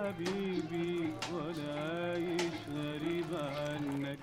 حبيبي وانا عايش غريب عنك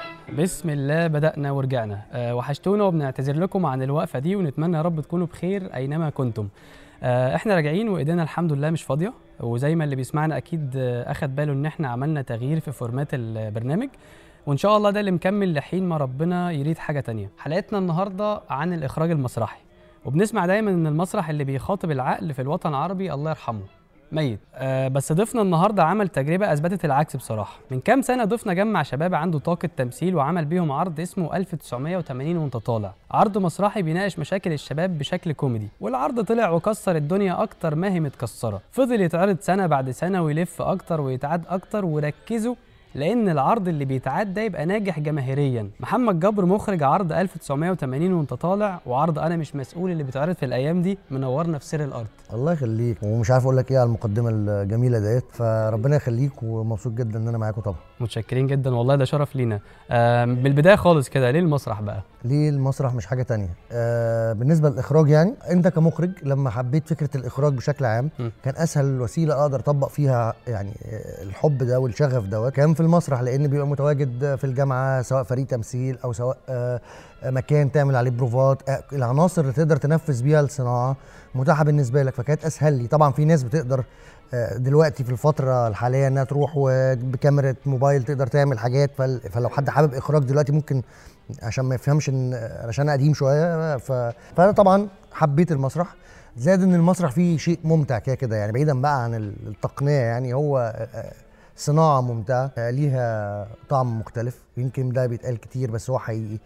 بسم الله بدأنا ورجعنا أه وحشتونا وبنعتذر لكم عن الوقفة دي ونتمنى يا رب تكونوا بخير أينما كنتم أه احنا راجعين وإيدينا الحمد لله مش فاضية وزي ما اللي بيسمعنا أكيد آه، أخد باله إن احنا عملنا تغيير في فورمات البرنامج وإن شاء الله ده اللي مكمل لحين ما ربنا يريد حاجة تانية حلقتنا النهاردة عن الإخراج المسرحي وبنسمع دايما إن المسرح اللي بيخاطب العقل في الوطن العربي الله يرحمه ميت آه بس ضيفنا النهارده عمل تجربه اثبتت العكس بصراحه من كام سنه ضيفنا جمع شباب عنده طاقه تمثيل وعمل بيهم عرض اسمه 1980 وانت طالع عرض مسرحي بيناقش مشاكل الشباب بشكل كوميدي والعرض طلع وكسر الدنيا اكتر ما هي متكسره فضل يتعرض سنه بعد سنه ويلف اكتر ويتعاد اكتر وركزوا لان العرض اللي بيتعاد ده يبقى ناجح جماهيريا محمد جبر مخرج عرض 1980 وانت طالع وعرض انا مش مسؤول اللي بيتعرض في الايام دي منورنا في سر الارض الله يخليك ومش عارف اقول لك ايه على المقدمه الجميله ديت فربنا يخليك ومبسوط جدا ان انا معاكم طبعا متشكرين جدا والله ده شرف لينا آم، بالبدايه خالص كده ليه المسرح بقى ليه المسرح مش حاجه تانية آه بالنسبه للاخراج يعني انت كمخرج لما حبيت فكره الاخراج بشكل عام م. كان اسهل وسيله اقدر اطبق فيها يعني آه، الحب ده والشغف دوت كان في المسرح لان بيبقى متواجد في الجامعه سواء فريق تمثيل او سواء آه آه، مكان تعمل عليه بروفات آه العناصر اللي تقدر تنفذ بيها الصناعه متاحه بالنسبه لك فكانت اسهل لي طبعا في ناس بتقدر آه، دلوقتي في الفترة الحالية انها تروح وبكاميرا موبايل تقدر تعمل حاجات فل- فلو حد حابب اخراج دلوقتي ممكن عشان ما يفهمش ان علشان أنا قديم شوية ف... فانا طبعا حبيت المسرح زائد ان المسرح فيه شيء ممتع كده كده يعني بعيدا بقى عن ال- التقنية يعني هو آه، صناعة ممتعة آه، ليها طعم مختلف يمكن ده بيتقال كتير بس هو حقيقي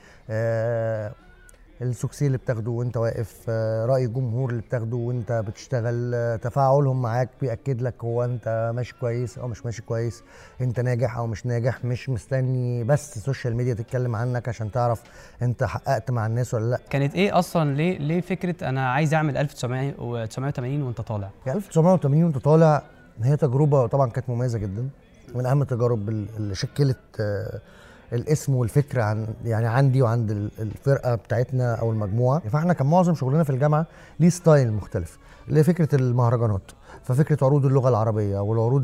آه، السوكسي اللي بتاخده وانت واقف آه، رأي الجمهور اللي بتاخده وانت بتشتغل آه، تفاعلهم معاك بيأكد لك هو انت ماشي كويس او مش ماشي كويس انت ناجح او مش ناجح مش مستني بس السوشيال ميديا تتكلم عنك عشان تعرف انت حققت مع الناس ولا لا كانت ايه اصلا ليه ليه فكره انا عايز اعمل 1980 وانت طالع يعني 1980 وانت طالع هي تجربه طبعا كانت مميزه جدا من اهم التجارب ال- اللي شكلت آه، الاسم والفكره عن يعني عندي وعند ال- الفرقه بتاعتنا او المجموعه فاحنا كان معظم شغلنا في الجامعه ليه ستايل مختلف اللي هي فكره المهرجانات ففكره عروض اللغه العربيه والعروض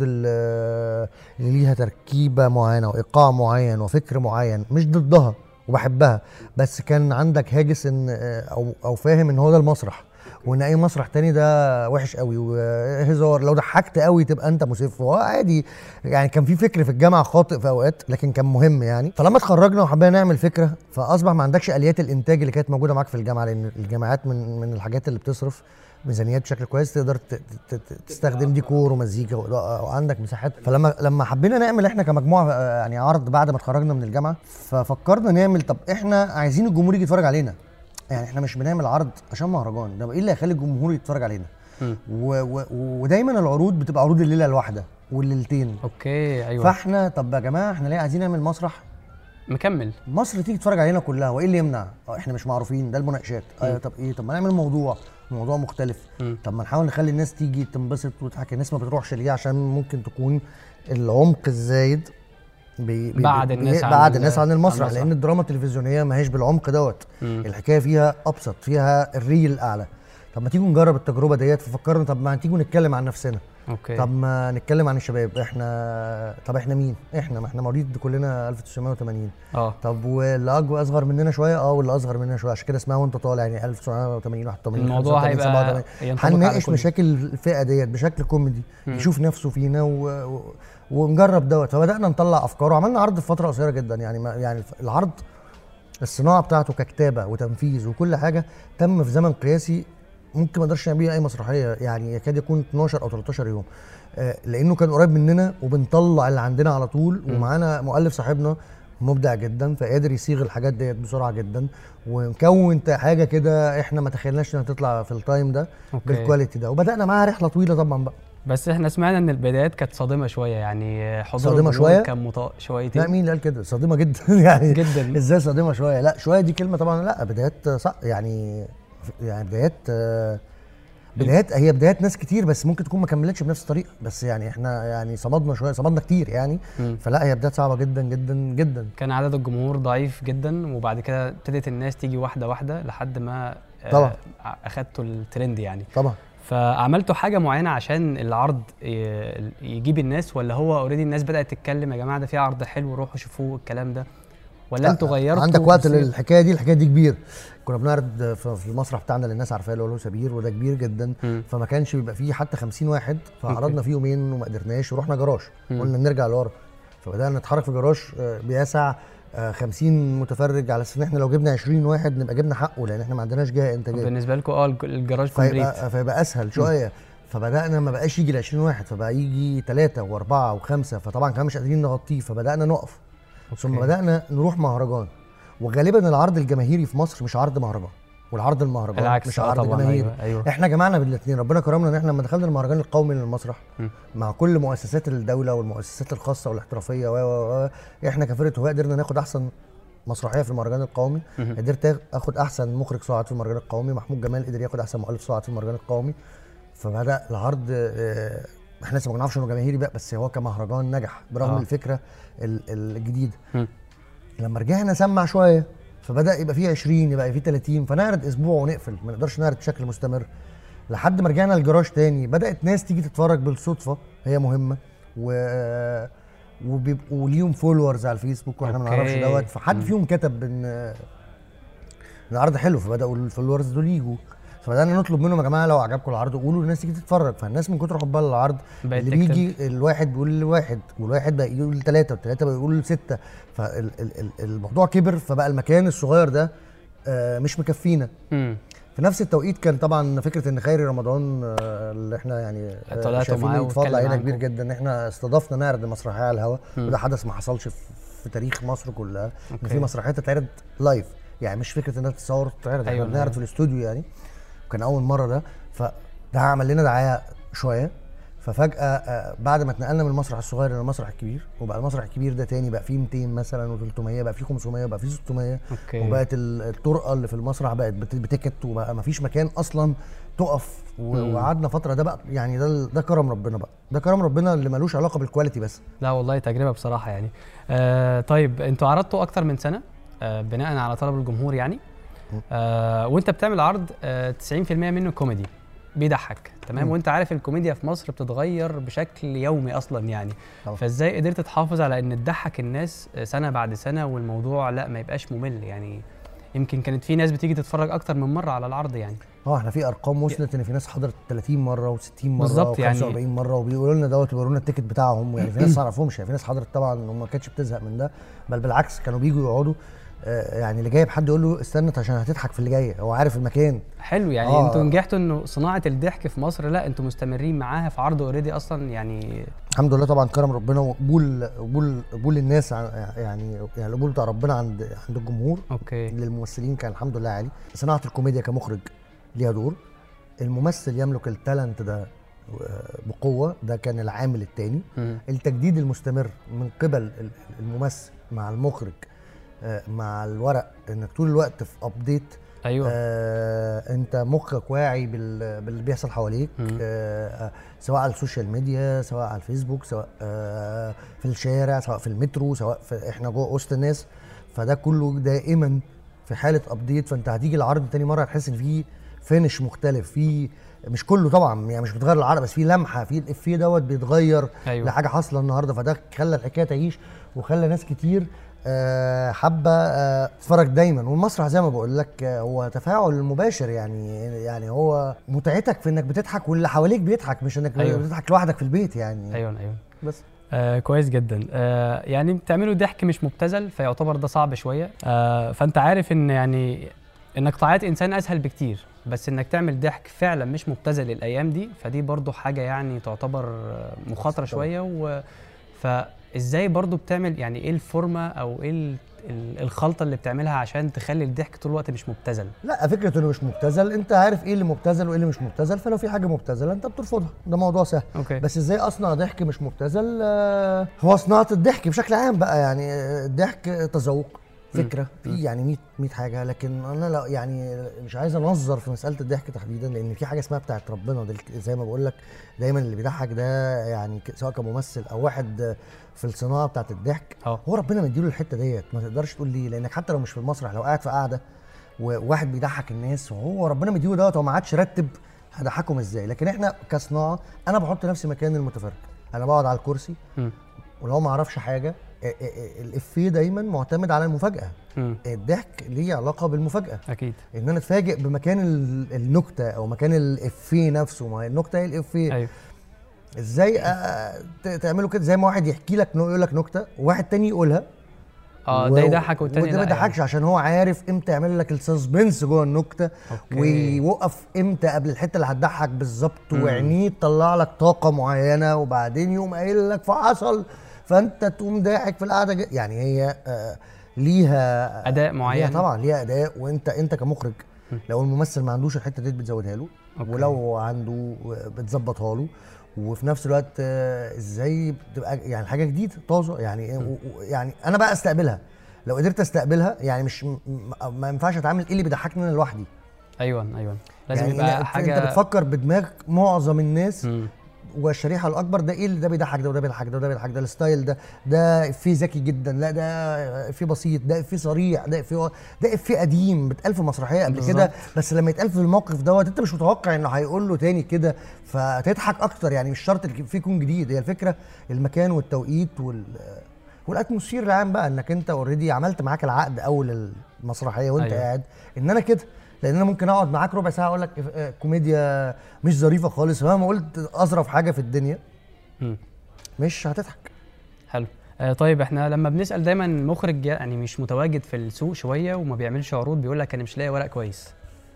ال- اللي ليها تركيبه معينه وايقاع معين وفكر معين مش ضدها وبحبها بس كان عندك هاجس ان آه، او او فاهم ان هو ده المسرح وان اي مسرح تاني ده وحش قوي وهزار لو ضحكت قوي تبقى انت مسف وهو عادي يعني كان في فكر في الجامعه خاطئ في اوقات لكن كان مهم يعني فلما اتخرجنا وحبينا نعمل فكره فاصبح ما عندكش اليات الانتاج اللي كانت موجوده معاك في الجامعه لان الجامعات من من الحاجات اللي بتصرف ميزانيات بشكل كويس تقدر ت- ت- ت- تستخدم ديكور ومزيكا واضاءه وعندك مساحات فلما لما حبينا نعمل احنا كمجموعه آه، يعني عرض بعد ما اتخرجنا من الجامعه ففكرنا نعمل طب احنا عايزين الجمهور يجي يتفرج علينا يعني احنا مش بنعمل عرض عشان مهرجان ده ايه اللي هيخلي الجمهور يتفرج علينا مم. و و ودايما العروض بتبقى عروض الليله الواحده والليلتين اوكي ايوه فاحنا طب يا جماعه احنا ليه عايزين نعمل مسرح مكمل مصر تيجي تتفرج علينا كلها وايه اللي يمنع اه احنا مش معروفين ده المناقشات آه طب ايه طب ما نعمل موضوع موضوع مختلف مم. طب ما نحاول نخلي الناس تيجي تنبسط وتضحك الناس ما بتروحش ليه عشان ممكن تكون العمق الزايد بي بي بعد بي- الناس عن بعد ال- الناس عن المسرح المسرح. لان الدراما التلفزيونيه ما هيش بالعمق دوت مم. الحكايه فيها ابسط فيها الريل الاعلى طب ما تيجوا نجرب التجربه ديت ففكرنا طب ما تيجوا نتكلم عن نفسنا اوكي طب ما نتكلم عن الشباب احنا طب احنا مين احنا ما احنا مواليد كلنا 1980 اه طب واللي اكبر اصغر مننا شويه اه واللي اصغر مننا شويه عشان كده اسمها وانت طالع يعني 1980 81 الموضوع 85 هيبقى 87 ينطبق على هنناقش كل- مشاكل الفئه ديت بشكل كوميدي مم. يشوف نفسه فينا و... و... ونجرب دوت فبدانا نطلع افكار وعملنا عرض في فتره قصيره جدا يعني ما يعني العرض الصناعه بتاعته ككتابه وتنفيذ وكل حاجه تم في زمن قياسي ممكن ما اقدرش نعمل بيه اي مسرحيه يعني يكاد يكون 12 او 13 يوم آه، لانه كان قريب مننا وبنطلع اللي عندنا على طول ومعانا مؤلف صاحبنا مبدع جدا فقادر يصيغ الحاجات ديت بسرعه جدا ونكون ت- حاجه كده احنا ما تخيلناش انها تطلع في التايم ده أوكي. بالكواليتي ده وبدانا معاها رحله طويله طبعا بقى بس احنا سمعنا ان البدايات كانت صادمه شويه يعني حضور صادمة الجمهور شوية؟ كان مطا شويتين لا مين اللي قال كده صادمه جدا يعني جدا. ازاي صادمه شويه لا شويه دي كلمه طبعا لا بدايات صح يعني يعني بدايات آه، بدايات هي بدايات ناس كتير بس ممكن تكون ما كملتش بنفس الطريقه بس يعني احنا يعني صمدنا شويه صمدنا كتير يعني مم. فلا هي بدايات صعبه جدا جدا جدا كان عدد الجمهور ضعيف جدا وبعد كده ابتدت الناس تيجي واحده واحده لحد ما آه، طبعا. اخدتوا الترند يعني طبعا فعملتوا حاجه معينه عشان العرض ي- يجيب الناس ولا هو اوريدي الناس بدات تتكلم يا جماعه ده في عرض حلو روحوا شوفوه الكلام ده ولا انتوا غيرتوا عندك وقت بس- للحكايه دي الحكايه دي كبير كنا بنعرض في في المسرح بتاعنا اللي الناس عارفاه اللي هو له سبير وده كبير جدا مم. فما كانش بيبقى فيه حتى 50 واحد فعرضنا أوكي. فيه يومين وما قدرناش ورحنا جراج مم. قلنا نرجع لورا فبدانا نتحرك في جراج آه، بيسع آه، 50 متفرج على اساس ان احنا لو جبنا 20 واحد نبقى جبنا حقه لان احنا ما عندناش جهه انتاجيه بالنسبه لكم اه الج- الجراج كومبليت فيبقى فيبقى اسهل شويه فبدانا ما بقاش يجي ل 20 واحد فبقى يجي ثلاثه واربعه وخمسه فطبعا كمان مش قادرين نغطيه فبدانا نقف ثم أوكي. بدانا نروح مهرجان وغالبا العرض الجماهيري في مصر مش عرض مهرجان والعرض المهرجان بالعكس مش آه عرض طبعا جماهيري ايوه ايوه احنا جمعنا بين الاثنين ربنا كرمنا ان احنا لما دخلنا المهرجان القومي للمسرح م. مع كل مؤسسات الدوله والمؤسسات الخاصه والاحترافيه و و و احنا كفرقه هواء قدرنا ناخد احسن مسرحيه في المهرجان القومي مهم. قدرت اخد احسن مخرج صاعد في المهرجان القومي محمود جمال قدر ياخد احسن مؤلف صاعد في المهرجان القومي فبدا العرض آه، احنا لسه ما نعرفش انه جماهيري بقى بس هو كمهرجان نجح برغم آه. آه. الفكره ال- الجديده م. لما رجعنا سمع شويه فبدا يبقى فيه 20 يبقى فيه 30 فنعرض اسبوع ونقفل ما نقدرش نعرض بشكل مستمر لحد ما رجعنا الجراج تاني بدات ناس تيجي تتفرج بالصدفه هي مهمه و وبيبقوا ليهم فولورز على الفيسبوك واحنا ما أوكي. نعرفش دوت فحد مم. فيهم كتب ان ان العرض حلو فبداوا الفولورز دول يجوا فبدانا نطلب منهم يا جماعه لو عجبكم العرض قولوا للناس تيجي تتفرج فالناس من كتر حبها للعرض بقت اللي تكتب. بيجي الواحد بيقول لواحد والواحد بقى يقول ثلاثه والثلاثه بقى يقول سته فالموضوع كبر فبقى المكان الصغير ده آه، مش مكفينا مم. في نفس التوقيت كان طبعا فكره ان خيري رمضان آه، اللي احنا يعني آه، طلعتوا شايفين معاه يتفضل واتكلم علينا عنكم. كبير جدا ان احنا استضفنا نعرض المسرحيه على الهواء مم. وده حدث ما حصلش في, في تاريخ مصر كلها ان أوكي. في مسرحيات تتعرض لايف يعني مش فكره انها تتصور وتتعرض احنا أيوة، بنعرض أيوة. في الاستوديو يعني وكان اول مره ده فده عمل لنا دعايه شويه ففجاه آه، بعد ما اتنقلنا من المسرح الصغير للمسرح الكبير وبقى المسرح الكبير ده تاني بقى فيه 200 مثلا و300 بقى فيه 500 بقى فيه 600 اوكي وبقت ال- الطرقه اللي في المسرح بقت بت- بتكت وبقى ما فيش مكان اصلا تقف و- مم. وقعدنا فتره ده بقى يعني ده ال- ده كرم ربنا بقى ده كرم ربنا اللي ملوش علاقه بالكواليتي بس لا والله تجربه بصراحه يعني آه طيب انتوا عرضتوا اكتر من سنه آه بناء على طلب الجمهور يعني آه وانت بتعمل عرض آه 90% منه كوميدي بيضحك تمام مم. وانت عارف الكوميديا في مصر بتتغير بشكل يومي اصلا يعني طبعا. فازاي قدرت تحافظ على ان تضحك الناس آه، سنه بعد سنه والموضوع لا ما يبقاش ممل يعني يمكن كانت في ناس بتيجي تتفرج اكتر من مره على العرض يعني اه احنا في ارقام وصلت ان في ناس حضرت 30 مره و60 مره بالظبط يعني. و45 مره وبيقولوا لنا دوت ويورونا التيكت بتاعهم يعني في ناس ما نعرفهمش يعني في ناس حضرت طبعا وما كانتش بتزهق من ده بل بالعكس كانوا بيجوا يقعدوا آه، يعني اللي جايب حد يقول له استنى عشان هتضحك في اللي جاي هو عارف المكان حلو يعني آه. انتوا نجحتوا انه صناعه الضحك في مصر لا انتوا مستمرين معاها في عرض اوريدي اصلا يعني الحمد لله طبعا كرم ربنا وقبول قبول قبول الناس ع- يعني يعني القبول بتاع ربنا عند عند الجمهور اوكي للممثلين كان الحمد لله عالي صناعه الكوميديا كمخرج ليها دور الممثل يملك التالنت ده آه، بقوه ده كان العامل الثاني مم. التجديد المستمر من قبل ال- الممثل مع المخرج آه، مع الورق انك طول الوقت في ابديت ايوه آه انت مخك واعي بال- باللي بيحصل حواليك مم. آه آه، سواء على السوشيال ميديا سواء على الفيسبوك سواء آه في الشارع سواء في المترو سواء في احنا جوه وسط الناس فده كله دائما في حاله ابديت فانت هتيجي العرض تاني مره هتحس ان في فينش مختلف في مش كله طبعا يعني مش بتغير العرض بس في لمحه في الافيه دوت بيتغير ايوه لحاجه حاصله النهارده فده خلى الحكايه تعيش وخلى ناس كتير آه، حابه آه، تتفرج دايما والمسرح زي ما بقول لك آه، هو تفاعل مباشر يعني يعني هو متعتك في انك بتضحك واللي حواليك بيضحك مش انك أيوة. بتضحك لوحدك في البيت يعني ايوه ايوه بس آه كويس جدا آه يعني بتعملوا ضحك مش مبتذل فيعتبر ده صعب شويه آه فانت عارف ان يعني انك طاعات انسان اسهل بكتير بس انك تعمل ضحك فعلا مش مبتذل الايام دي فدي برضو حاجه يعني تعتبر آه، مخاطره طبعا. شويه و فازاي برضو بتعمل يعني ايه الفورمه او ايه ال- ال- الخلطه اللي بتعملها عشان تخلي الضحك طول الوقت مش مبتذل لا فكره انه مش مبتذل انت عارف ايه اللي مبتذل وايه اللي مش مبتذل فلو في حاجه مبتذله انت بترفضها ده موضوع سهل اوكي بس ازاي اصنع ضحك مش مبتذل آه، هو صناعه الضحك بشكل عام بقى يعني آه، الضحك تذوق فكره في يعني 100 100 حاجه لكن انا لا يعني مش عايز انظر في مساله الضحك تحديدا لان في حاجه اسمها بتاعت ربنا ده الك- زي ما بقول لك دايما اللي بيضحك ده يعني ك- سواء كممثل او واحد آه، في الصناعه بتاعت الضحك اه هو ربنا مديله الحته ديت ما تقدرش تقول ليه لانك حتى لو مش في المسرح لو قاعد في قاعده وواحد بيضحك الناس وهو ربنا مديله دوت هو ما عادش رتب هضحكهم ازاي لكن احنا كصناعه انا بحط نفسي مكان المتفرج انا بقعد على الكرسي مم. ولو ما اعرفش حاجه ا- ا- ا- الافيه دايما معتمد على المفاجاه مم. الضحك ليه علاقه بالمفاجاه اكيد ان انا اتفاجئ بمكان ال- النكته او مكان الافيه نفسه ما هي النكته هي الافيه ايوه ازاي آه، ت- تعملوا كده زي ما واحد يحكي لك نو- يقول لك نكته وواحد تاني يقولها اه و- ده يضحك والتاني وده لا ما يضحكش عشان هو عارف امتى يعمل لك السسبنس جوه النكته أوكي. ويوقف امتى قبل الحته اللي هتضحك بالظبط مم. وعينيه تطلع لك طاقه معينه وبعدين يقوم قايل لك فحصل فانت تقوم ضاحك في القعده ج- يعني هي آه ليها أداء معين. ليها طبعا ليها اداء وانت انت كمخرج لو الممثل ما عندوش الحته دي بتزودها له أوكي. ولو عنده بتظبطها له وفي نفس الوقت آه، ازاي بتبقى يعني حاجه جديده طازه يعني و- و- يعني انا بقى استقبلها لو قدرت استقبلها يعني مش م- م- ما ينفعش اتعامل ايه اللي بيضحكني انا لوحدي ايوه ايوه لازم يعني يبقى أنت- حاجه انت بتفكر بدماغ معظم الناس مم. والشريحه الاكبر ده ايه اللي ده بيضحك ده وده بيضحك ده وده بيضحك ده الستايل ده ده افيه ذكي جدا لا ده افيه بسيط ده افيه صريح ده افيه ده افيه قديم بيتقال في مسرحيه قبل كده بالظبط. بس لما يتقال في الموقف دوت انت مش متوقع انه هيقول له تاني كده فتضحك اكتر يعني مش شرط الفيه يكون جديد هي الفكره المكان والتوقيت وال والاتموسفير العام بقى انك انت اوريدي عملت معاك العقد اول المسرحيه وانت أيوة. أيوة. قاعد ان انا كده لان انا ممكن اقعد معاك ربع ساعه اقول لك آه، كوميديا مش ظريفه خالص مهما قلت اظرف حاجه في الدنيا مم. مش هتضحك حلو آه طيب احنا لما بنسال دايما مخرج يعني مش متواجد في السوق شويه وما بيعملش عروض بيقول لك انا مش لاقي ورق كويس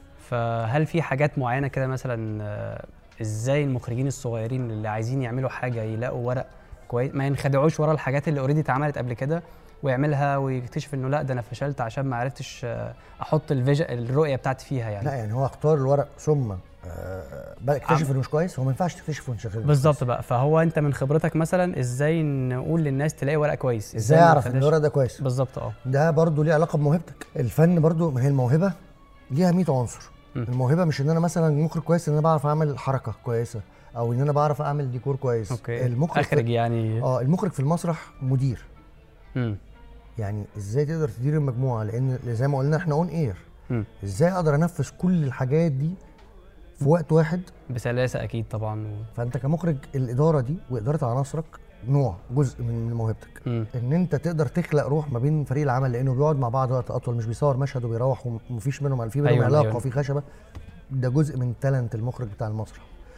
فهل في حاجات معينه كده مثلا آه ازاي المخرجين الصغيرين اللي عايزين يعملوا حاجه يلاقوا ورق كويس ما ينخدعوش ورا الحاجات اللي اوريدي اتعملت قبل كده ويعملها ويكتشف انه لا ده انا فشلت عشان ما عرفتش آه، احط الفيجن الرؤيه بتاعتي فيها يعني لا يعني هو اختار الورق ثم آه، بقى اكتشف انه مش كويس هو ما ينفعش تكتشف وانت شغال بالظبط بقى فهو انت من خبرتك مثلا ازاي نقول للناس تلاقي ورق كويس ازاي ما اعرف ان نخليهاش- الورق ده كويس بالظبط اه ده برضو ليه علاقه بموهبتك الفن برضو ما هي الموهبه ليها 100 عنصر م. الموهبه مش ان انا مثلا مخرج كويس ان انا بعرف اعمل حركه كويسه او ان انا بعرف اعمل ديكور كويس اوكي المخرج اخرج في... يعني اه المخرج في المسرح مدير مم. يعني ازاي تقدر تدير المجموعه لان زي ما قلنا احنا اون اير مم. ازاي اقدر انفذ كل الحاجات دي في وقت واحد بسلاسه اكيد طبعا و... فانت كمخرج الاداره دي واداره عناصرك نوع جزء من من موهبتك مم. ان انت تقدر تخلق روح ما بين فريق العمل لانه بيقعد مع بعض وقت اطول مش بيصور مشهد وبيروح ومفيش منهم في بينهم أيوة، علاقه أيوة. وفي خشبه ده جزء من تالنت المخرج بتاع المسرح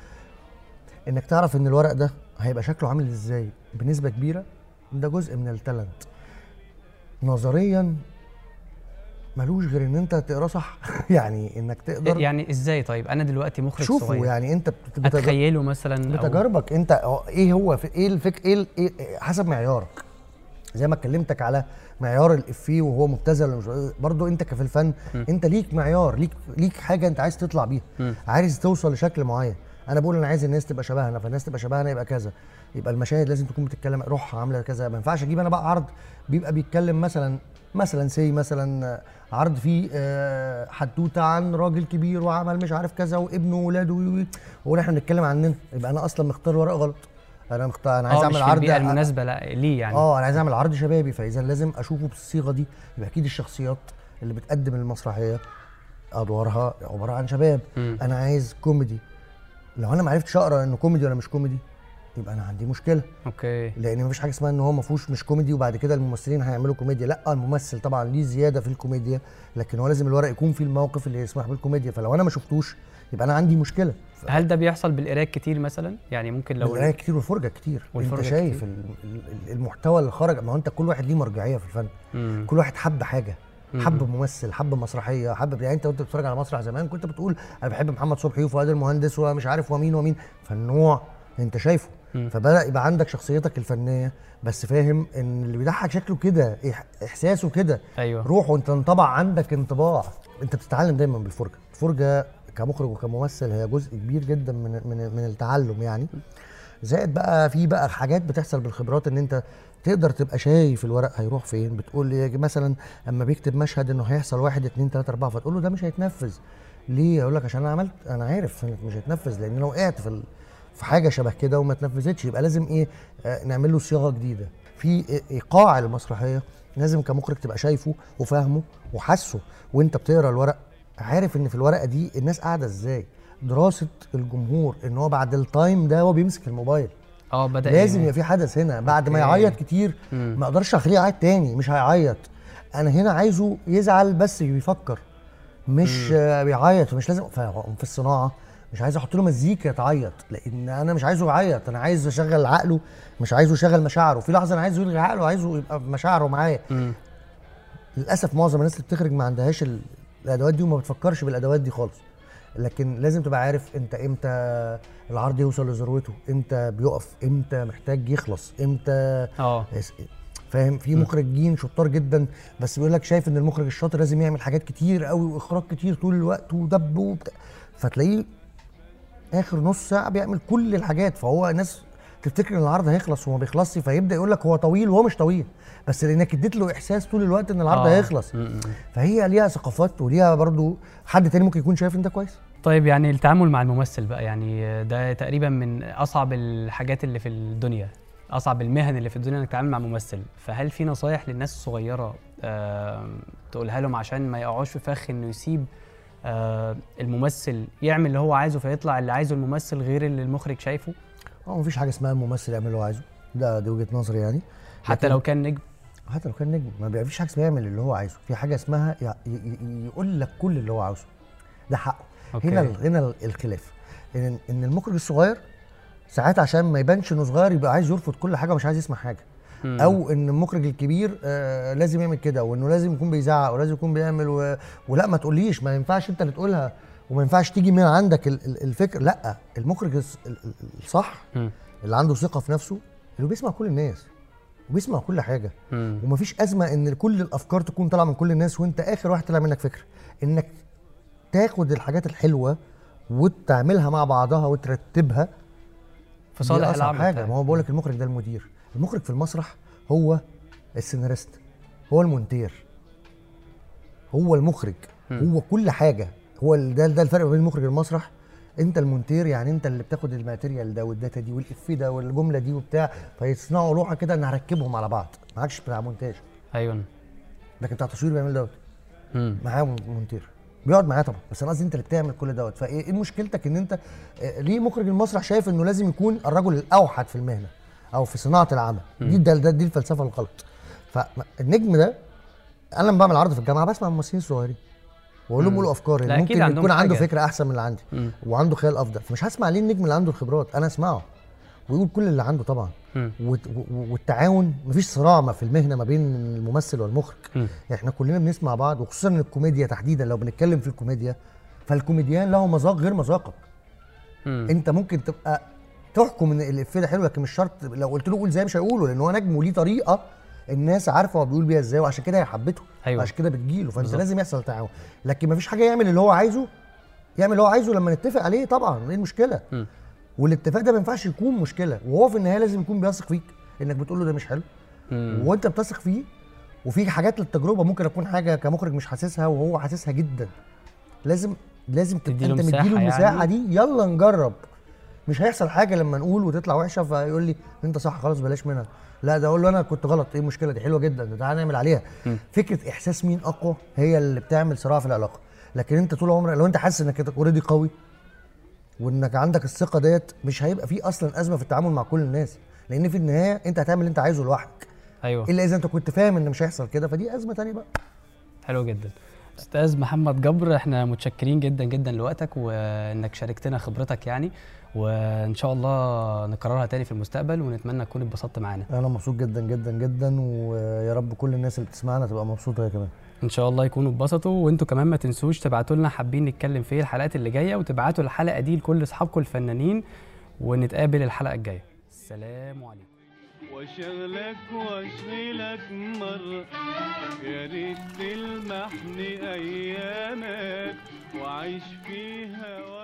انك تعرف ان الورق ده هيبقى شكله عامل ازاي بنسبه كبيره ده جزء من التالنت نظريا ملوش غير ان انت تقراه صح يعني انك تقدر يعني ازاي طيب انا دلوقتي مخرج شوفه صغير يعني انت بت- بتج- اتخيله مثلا أو- بتجاربك انت هو- ايه هو في ايه الفك ايه, ال- إيه حسب معيارك زي ما اتكلمتك على معيار الافيه وهو مبتذل ولا مش برضه انت كفي الفن م. انت ليك معيار ليك ليك حاجه انت عايز تطلع بيها م. عايز توصل لشكل معين انا بقول انا عايز الناس تبقى شبهنا فالناس تبقى شبهنا يبقى كذا يبقى المشاهد لازم تكون بتتكلم روحها عامله كذا ما ينفعش اجيب انا بقى عرض بيبقى بيتكلم مثلا مثلا سي مثلا عرض فيه آه، حدوته عن راجل كبير وعمل مش عارف كذا وابنه وولاده وي- وي. واقول احنا بنتكلم عننا يبقى انا اصلا مختار ورق غلط انا مختار انا عايز اه اعمل مش في عرض البيئه المناسبه لا ليه يعني اه انا عايز اعمل عرض شبابي فاذا لازم اشوفه بالصيغه دي يبقى اكيد الشخصيات اللي بتقدم المسرحيه ادوارها عباره عن شباب مم. انا عايز كوميدي لو انا ما عرفتش اقرا انه كوميدي ولا مش كوميدي يبقى انا عندي مشكله اوكي لان مفيش حاجه اسمها ان هو ما فيهوش مش كوميدي وبعد كده الممثلين هيعملوا كوميديا لا الممثل طبعا ليه زياده في الكوميديا لكن هو لازم الورق يكون فيه الموقف اللي يسمح بالكوميديا فلو انا ما شفتوش يبقى انا عندي مشكله هل ده بيحصل بالقراءه كتير مثلا يعني ممكن لو القرايه كتير والفرجه كتير والفرجة انت شايف كتير. ال- ال- المحتوى اللي خرج ما هو انت كل واحد ليه مرجعيه في الفن مم. كل واحد حب حاجه مم. حب ممثل حب مسرحيه حب يعني انت وانت بتتفرج على مسرح زمان كنت بتقول انا بحب محمد صبحي وفؤاد المهندس ومش عارف ومين ومين فالنوع انت شايفه مم. فبدا يبقى عندك شخصيتك الفنيه بس فاهم ان اللي بيضحك شكله كده إح- احساسه كده ايوه روحه انت انطبع عندك انطباع انت بتتعلم دايما بالفرجه الفرجه كمخرج وكممثل هي جزء كبير جدا من من من التعلم يعني زائد بقى في بقى حاجات بتحصل بالخبرات ان انت تقدر تبقى شايف الورق هيروح فين بتقول لي مثلا اما بيكتب مشهد انه هيحصل واحد اتنين تلاته اربعه فتقول له ده مش هيتنفذ ليه يقول لك عشان انا عملت انا عارف انك مش هيتنفذ لان انا وقعت في ال- في حاجه شبه كده وما اتنفذتش يبقى لازم ايه آه، نعمل له صياغه جديده في إي- ايقاع المسرحيه لازم كمخرج تبقى شايفه وفاهمه وحاسه وانت بتقرا الورق عارف ان في الورقه دي الناس قاعده ازاي دراسه الجمهور ان هو بعد التايم ده هو بيمسك الموبايل اه بدا لازم ي- يبقى في حدث هنا بعد ما أوكي. يعيط كتير مم. ما اقدرش اخليه يعيط تاني مش هيعيط انا هنا عايزه يزعل بس بيفكر مش آه، بيعيط مش لازم ف- في الصناعه مش عايز احط له مزيكا تعيط لان انا مش عايزه يعيط انا عايز اشغل عقله مش عايزه يشغل مشاعره في لحظه انا عايزه يلغي عقله عايزه يبقى مشاعره معايا مم. للاسف معظم الناس اللي بتخرج ما عندهاش ال- الادوات دي وما بتفكرش بالادوات دي خالص لكن لازم تبقى عارف انت امتى العرض يوصل لذروته امتى بيقف امتى محتاج يخلص امتى اه اس- فاهم في مخرجين شطار جدا بس بيقول لك شايف ان المخرج الشاطر لازم يعمل حاجات كتير قوي واخراج كتير طول الوقت ودب وبتاع فتلاقيه اخر نص ساعه بيعمل كل الحاجات فهو ناس تفتكر ان العرض هيخلص وما بيخلصش فيبدا يقول لك هو طويل وهو مش طويل بس لانك اديت له احساس طول الوقت ان العرض آه. هيخلص م- م. فهي ليها ثقافات وليها برضو حد تاني ممكن يكون شايف ان ده كويس طيب يعني التعامل مع الممثل بقى يعني ده تقريبا من اصعب الحاجات اللي في الدنيا اصعب المهن اللي في الدنيا انك تتعامل مع ممثل فهل في نصايح للناس الصغيره آه تقولها لهم عشان ما يقعوش في فخ انه يسيب آه الممثل يعمل اللي هو عايزه فيطلع اللي عايزه الممثل غير اللي المخرج شايفه هو مفيش حاجه اسمها الممثل يعمل اللي هو عايزه ده دي وجهه نظري يعني حتى لكن- لو كان نجم حتى لو كان نجم ما بيبقى فيش حاجه اسمها يعمل اللي هو عايزه في حاجه اسمها ي- ي- يقول لك كل اللي هو عاوزه ده حقه أوكي. هنا ال- هنا ال- الخلاف ان ان المخرج الصغير ساعات عشان ما يبانش انه صغير يبقى عايز يرفض كل حاجه ومش عايز يسمع حاجه مم. او ان المخرج الكبير آه لازم يعمل كده وانه لازم يكون بيزعق ولازم يكون بيعمل و... ولا ما تقوليش ما ينفعش انت اللي تقولها وما ينفعش تيجي من عندك ال- ال- الفكر لا المخرج الص- ال- ال- الصح مم. اللي عنده ثقه في نفسه اللي بيسمع كل الناس وبيسمع كل حاجه مم. ومفيش ازمه ان كل الافكار تكون طالعه من كل الناس وانت اخر واحد طلع منك فكره انك تاخد الحاجات الحلوه وتعملها مع بعضها وترتبها في دي صالح أصعب العمل حاجه بتاعك. ما هو بقول لك المخرج ده المدير المخرج في المسرح هو السيناريست هو المونتير هو المخرج مم. هو كل حاجه هو ال- ده ده الفرق ما بين مخرج المسرح انت المونتير يعني انت اللي بتاخد الماتيريال ده والداتا دي والافيه ده والجمله دي وبتاع فيصنعوا لوحه كده ان هركبهم على بعض معكش بتاع مونتاج ايوه لكن بتاع تصوير بيعمل دوت مم. معاه مونتير بيقعد معاه طبعا بس انا قصدي انت اللي بتعمل كل دوت فايه ايه مشكلتك ان انت آه، ليه مخرج المسرح شايف انه لازم يكون الرجل الاوحد في المهنه او في صناعه العمل دي ده, ده دي الفلسفه الغلط فالنجم ده انا لما بعمل عرض في الجامعه بسمع الممثلين الصغيرين واقول لهم قولوا افكار لا، اللي أكيد ممكن عندهم يكون عنده حاجة. فكره احسن من اللي عندي مم. وعنده خيال افضل فمش هسمع ليه النجم اللي عنده الخبرات انا اسمعه ويقول كل اللي عنده طبعا مم. والت- و- والتعاون مفيش صراع ما في المهنه ما بين الممثل والمخرج مم. احنا كلنا بنسمع بعض وخصوصا ان الكوميديا تحديدا لو بنتكلم في الكوميديا فالكوميديان له مذاق غير مذاقك مم. انت ممكن تبقى تحكم ان الافيه ده حلو لكن مش شرط لو قلت له قول زي مش هيقوله لان هو نجم وليه طريقه الناس عارفه هو بيقول بيها ازاي وعشان كده هي حبته أيوة. عشان كده بتجيله فانت بالظبط. لازم يحصل تعاون لكن مفيش حاجه يعمل اللي هو عايزه يعمل اللي هو عايزه لما نتفق عليه طبعا ايه المشكله مم. والاتفاق ده ما ينفعش يكون مشكله وهو في النهايه لازم يكون بيثق فيك انك بتقول له ده مش حلو مم. وانت بتثق فيه وفي حاجات للتجربه ممكن اكون حاجه كمخرج مش حاسسها وهو حاسسها جدا لازم لازم تبقى تديله انت مساحة مديله المساحه يعني. دي يلا نجرب مش هيحصل حاجه لما نقول وتطلع وحشه فيقول لي انت صح خلاص بلاش منها لا ده اقول له انا كنت غلط ايه المشكله دي حلوه جدا ده تعالى نعمل عليها مم. فكره احساس مين اقوى هي اللي بتعمل صراع في العلاقه لكن انت طول عمرك لو انت حاسس انك اوريدي قوي وانك عندك الثقه ديت مش هيبقى في اصلا ازمه في التعامل مع كل الناس لان في النهايه انت هتعمل اللي انت عايزه لوحدك ايوه الا اذا انت كنت فاهم ان مش هيحصل كده فدي ازمه تانية بقى حلو جدا استاذ محمد جبر احنا متشكرين جدا جدا لوقتك وانك شاركتنا خبرتك يعني وان شاء الله نكررها تاني في المستقبل ونتمنى تكون اتبسطت معانا انا مبسوط جدا جدا جدا ويا رب كل الناس اللي بتسمعنا تبقى مبسوطه هي كمان ان شاء الله يكونوا اتبسطوا وانتوا كمان ما تنسوش تبعتوا لنا حابين نتكلم في ايه الحلقات اللي جايه وتبعتوا الحلقه دي لكل اصحابكم الفنانين ونتقابل الحلقه الجايه السلام عليكم واشغلك واشغلك مرة يا ريت تلمحني ايامك وعيش فيها